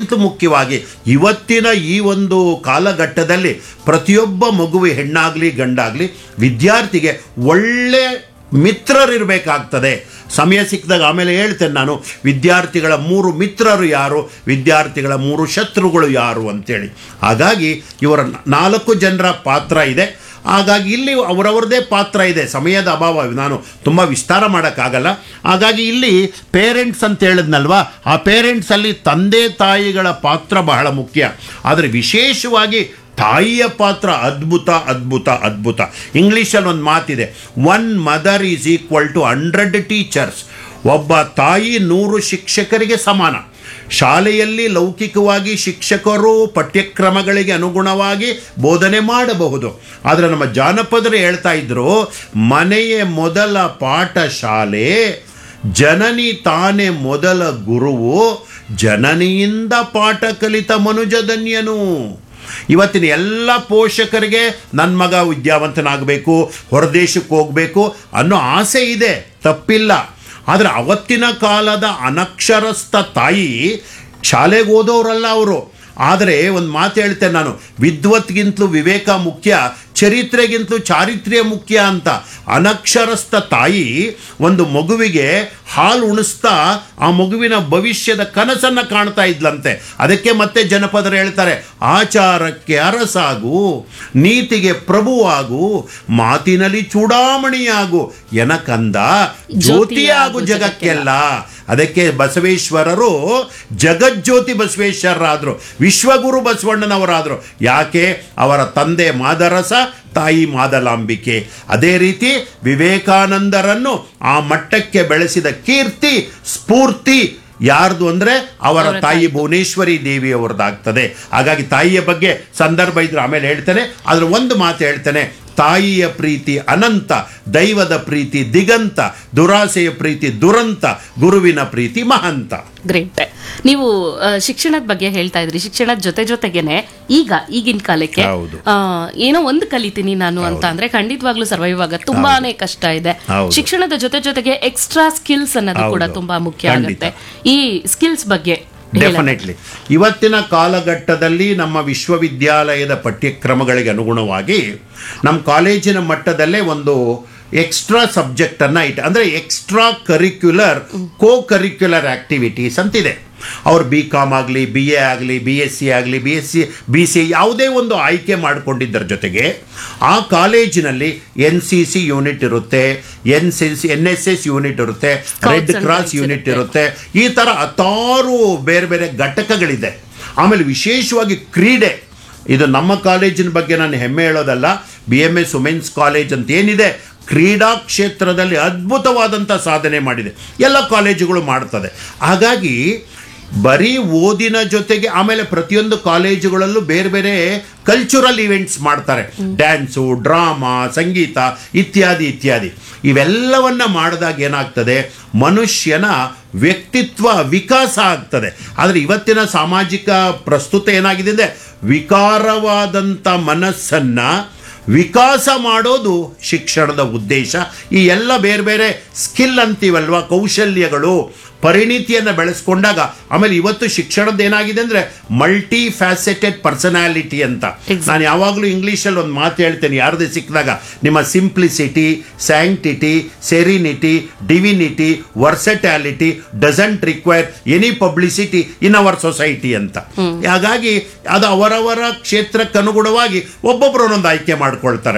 ಅದಕ್ಕಿಂತ ಮುಖ್ಯವಾಗಿ ಇವತ್ತಿನ ಈ ಒಂದು ಕಾಲಘಟ್ಟದಲ್ಲಿ ಪ್ರತಿಯೊಬ್ಬ ಮಗುವಿ ಹೆಣ್ಣಾಗಲಿ ಗಂಡಾಗಲಿ ವಿದ್ಯಾರ್ಥಿಗೆ ಒಳ್ಳೆ ಮಿತ್ರರಿರಬೇಕಾಗ್ತದೆ ಸಮಯ ಸಿಕ್ಕಿದಾಗ ಆಮೇಲೆ ಹೇಳ್ತೇನೆ ನಾನು ವಿದ್ಯಾರ್ಥಿಗಳ ಮೂರು ಮಿತ್ರರು ಯಾರು ವಿದ್ಯಾರ್ಥಿಗಳ ಮೂರು ಶತ್ರುಗಳು ಯಾರು ಅಂತೇಳಿ ಹಾಗಾಗಿ ಇವರ ನಾಲ್ಕು ಜನರ ಪಾತ್ರ ಇದೆ ಹಾಗಾಗಿ ಇಲ್ಲಿ ಅವರವ್ರದ್ದೇ ಪಾತ್ರ ಇದೆ ಸಮಯದ ಅಭಾವ ನಾನು ತುಂಬ ವಿಸ್ತಾರ ಮಾಡೋಕ್ಕಾಗಲ್ಲ ಹಾಗಾಗಿ ಇಲ್ಲಿ ಪೇರೆಂಟ್ಸ್ ಅಂತ ಹೇಳಿದ್ನಲ್ವಾ ಆ ಪೇರೆಂಟ್ಸಲ್ಲಿ ತಂದೆ ತಾಯಿಗಳ ಪಾತ್ರ ಬಹಳ ಮುಖ್ಯ ಆದರೆ ವಿಶೇಷವಾಗಿ ತಾಯಿಯ ಪಾತ್ರ ಅದ್ಭುತ ಅದ್ಭುತ ಅದ್ಭುತ ಇಂಗ್ಲೀಷಲ್ಲಿ ಒಂದು ಮಾತಿದೆ one mother is equal to hundred teachers ಒಬ್ಬ ತಾಯಿ ನೂರು ಶಿಕ್ಷಕರಿಗೆ ಸಮಾನ ಶಾಲೆಯಲ್ಲಿ ಲೌಕಿಕವಾಗಿ ಶಿಕ್ಷಕರು ಪಠ್ಯಕ್ರಮಗಳಿಗೆ ಅನುಗುಣವಾಗಿ ಬೋಧನೆ ಮಾಡಬಹುದು ಆದರೆ ನಮ್ಮ ಜಾನಪದರು ಹೇಳ್ತಾ ಇದ್ರು ಮನೆಯ ಮೊದಲ ಪಾಠ ಶಾಲೆ ಜನನಿ ತಾನೇ ಮೊದಲ ಗುರುವು ಜನನಿಯಿಂದ ಪಾಠ ಕಲಿತ ಮನುಜಧನ್ಯನು ಇವತ್ತಿನ ಎಲ್ಲ ಪೋಷಕರಿಗೆ ನನ್ನ ಮಗ ವಿದ್ಯಾವಂತನಾಗಬೇಕು ಹೊರದೇಶಕ್ಕೆ ಹೋಗಬೇಕು ಅನ್ನೋ ಆಸೆ ಇದೆ ತಪ್ಪಿಲ್ಲ ಆದರೆ ಅವತ್ತಿನ ಕಾಲದ ಅನಕ್ಷರಸ್ಥ ತಾಯಿ ಶಾಲೆಗೆ ಓದೋರಲ್ಲ ಅವರು ಆದರೆ ಒಂದು ಮಾತು ಹೇಳ್ತೇನೆ ನಾನು ವಿದ್ವತ್ಗಿಂತಲೂ ವಿವೇಕ ಮುಖ್ಯ ಚರಿತ್ರೆಗಿಂತಲೂ ಚಾರಿತ್ರ್ಯ ಮುಖ್ಯ ಅಂತ ಅನಕ್ಷರಸ್ಥ ತಾಯಿ ಒಂದು ಮಗುವಿಗೆ ಹಾಲು ಉಣಿಸ್ತಾ ಆ ಮಗುವಿನ ಭವಿಷ್ಯದ ಕನಸನ್ನು ಕಾಣ್ತಾ ಇದ್ಲಂತೆ ಅದಕ್ಕೆ ಮತ್ತೆ ಜನಪದರು ಹೇಳ್ತಾರೆ ಆಚಾರಕ್ಕೆ ಅರಸಾಗು ನೀತಿಗೆ ಪ್ರಭುವಾಗು ಮಾತಿನಲ್ಲಿ ಚೂಡಾಮಣಿಯಾಗು ಎನಕಂದ ಜ್ಯೋತಿಯಾಗು ಜಗಕ್ಕೆಲ್ಲ ಅದಕ್ಕೆ ಬಸವೇಶ್ವರರು ಜಗಜ್ಯೋತಿ ಬಸವೇಶ್ವರರಾದರು ವಿಶ್ವಗುರು ಬಸವಣ್ಣನವರಾದರು ಯಾಕೆ ಅವರ ತಂದೆ ಮಾದರಸ ತಾಯಿ ಮಾದಲಾಂಬಿಕೆ ಅದೇ ರೀತಿ ವಿವೇಕಾನಂದರನ್ನು ಆ ಮಟ್ಟಕ್ಕೆ ಬೆಳೆಸಿದ ಕೀರ್ತಿ ಸ್ಫೂರ್ತಿ ಯಾರ್ದು ಅಂದರೆ ಅವರ ತಾಯಿ ಭುವನೇಶ್ವರಿ ದೇವಿಯವರದಾಗ್ತದೆ ಹಾಗಾಗಿ ತಾಯಿಯ ಬಗ್ಗೆ ಸಂದರ್ಭ ಇದ್ರೆ ಆಮೇಲೆ ಹೇಳ್ತೇನೆ ಆದರೆ ಒಂದು ಮಾತು ಹೇಳ್ತೇನೆ ತಾಯಿಯ ಪ್ರೀತಿ ಅನಂತ ದೈವದ ಪ್ರೀತಿ ದಿಗಂತ ದುರಾಸೆಯ ಪ್ರೀತಿ ದುರಂತ ಗುರುವಿನ ಪ್ರೀತಿ ಮಹಂತ ಗ್ರೇಟ್ ನೀವು ಆ, ಶಿಕ್ಷಣದ ಬಗ್ಗೆ ಹೇಳ್ತಾ ಇದ್ರಿ ಶಿಕ್ಷಣದ ಜೊತೆ ಜೊತೆಗೇನೆ ಈಗ ಈಗಿನ ಕಾಲಕ್ಕೆ ಹೌದು. ಆ, ಏನೋ ಒಂದು ಕಲಿತೀನಿ ನಾನು ಅಂತ ಅಂದ್ರೆ ಖಂಡಿತವಾಗ್ಲೂ ಸರ್ವೈವ್ ಆಗ ತುಂಬಾನೇ ಕಷ್ಟ ಇದೆ ಹೌದು. ಶಿಕ್ಷಣದ ಜೊತೆ ಜೊತೆಗೆ ಎಕ್ಸ್ಟ್ರಾ ಸ್ಕಿಲ್ಸ್ ಅನ್ನೋದು ಕೂಡ ಹೌದು. ತುಂಬಾ ಮುಖ್ಯ ಖಂಡಿತ. ಆಗುತ್ತೆ ಈ ಸ್ಕಿಲ್ಸ್ ಬಗ್ಗೆ ಹೇಳ- ಡೆಫಿನೆಟ್ಲಿ ಇವತ್ತಿನ ಕಾಲಘಟ್ಟದಲ್ಲಿ ನಮ್ಮ ವಿಶ್ವವಿದ್ಯಾಲಯದ ಪಠ್ಯಕ್ರಮಗಳಿಗೆ ಅನುಗುಣವಾಗಿ ನಮ್ಮ ಕಾಲೇಜಿನ ಮಟ್ಟದಲ್ಲೇ ಒಂದು ಎಕ್ಸ್ಟ್ರಾ ಸಬ್ಜೆಕ್ಟನ್ನು ಇಟ್ಟು ಅಂದರೆ extra curricular co curricular activities ಅಂತಿದೆ ಅವ್ರು ಬಿ ಕಾಮ್ ಆಗಲಿ ಬಿ ಎ ಆಗಲಿ ಬಿ ಎಸ್ ಸಿ ಆಗಲಿ B S C B C ಯಾವುದೇ ಒಂದು ಆಯ್ಕೆ ಮಾಡಿಕೊಂಡಿದ್ದರ ಜೊತೆಗೆ ಆ ಕಾಲೇಜಿನಲ್ಲಿ ಎನ್ ಸಿ ಸಿ ಯೂನಿಟ್ ಇರುತ್ತೆ N C C N S S unit ಇರುತ್ತೆ red and cross Guides unit ಇರುತ್ತೆ. ಇರುತ್ತೆ ಈ ಥರ ಹತ್ತಾರು ಬೇರೆ ಬೇರೆ ಘಟಕಗಳಿದೆ ಆಮೇಲೆ ವಿಶೇಷವಾಗಿ ಕ್ರೀಡೆ ಇದು ನಮ್ಮ ಕಾಲೇಜಿನ ಬಗ್ಗೆ ನಾನು ಹೆಮ್ಮೆ ಹೇಳೋದಲ್ಲ B M S women's college ಅಂತ ಏನಿದೆ ಕ್ರೀಡಾ ಕ್ಷೇತ್ರದಲ್ಲಿ ಅದ್ಭುತವಾದಂಥ ಸಾಧನೆ ಮಾಡಿದೆ ಎಲ್ಲ ಕಾಲೇಜುಗಳು ಮಾಡ್ತದೆ ಹಾಗಾಗಿ ಬರೀ ಓದಿನ ಜೊತೆಗೆ ಆಮೇಲೆ ಪ್ರತಿಯೊಂದು ಕಾಲೇಜುಗಳಲ್ಲೂ ಬೇರೆ ಬೇರೆ ಕಲ್ಚರಲ್ ಇವೆಂಟ್ಸ್ ಮಾಡ್ತಾರೆ ಡ್ಯಾನ್ಸು ಡ್ರಾಮಾ ಸಂಗೀತ ಇತ್ಯಾದಿ ಇತ್ಯಾದಿ ಇವೆಲ್ಲವನ್ನ ಮಾಡಿದಾಗ ಏನಾಗ್ತದೆ ಮನುಷ್ಯನ ವ್ಯಕ್ತಿತ್ವ ವಿಕಾಸ ಆಗ್ತದೆ ಆದರೆ ಇವತ್ತಿನ ಸಾಮಾಜಿಕ ಪ್ರಸ್ತುತ ಏನಾಗಿದೆ ಅಂದರೆ ವಿಕಾರವಾದಂಥ ಮನಸ್ಸನ್ನು ವಿಕಾಸ ಮಾಡೋದು ಶಿಕ್ಷಣದ ಉದ್ದೇಶ ಈ ಎಲ್ಲ ಬೇರೆ ಬೇರೆ ಸ್ಕಿಲ್ ಅಂತೀವಲ್ವ ಕೌಶಲ್ಯಗಳು ಪರಿಣಿತಿಯನ್ನು ಬೆಳೆಸ್ಕೊಂಡಾಗ ಆಮೇಲೆ ಇವತ್ತು ಶಿಕ್ಷಣದ ಏನಾಗಿದೆ ಅಂದರೆ ಮಲ್ಟಿ ಫ್ಯಾಸೆಟೆಡ್ ಪರ್ಸನಾಲಿಟಿ ಅಂತ ನಾನು ಯಾವಾಗಲೂ ಇಂಗ್ಲೀಷಲ್ಲಿ ಒಂದು ಮಾತು ಹೇಳ್ತೇನೆ ಯಾರದೇ ಸಿಕ್ಕಿದಾಗ ನಿಮ್ಮ simplicity sanctity serenity divinity versatility doesn't require any publicity in our society ಅಂತ ಹಾಗಾಗಿ ಅದು ಅವರವರ ಕ್ಷೇತ್ರಕ್ಕೆ ಅನುಗುಣವಾಗಿ ಒಬ್ಬೊಬ್ಬರು ಒಂದೊಂದು ಆಯ್ಕೆ ಮಾಡ್ಕೊಳ್ತಾರೆ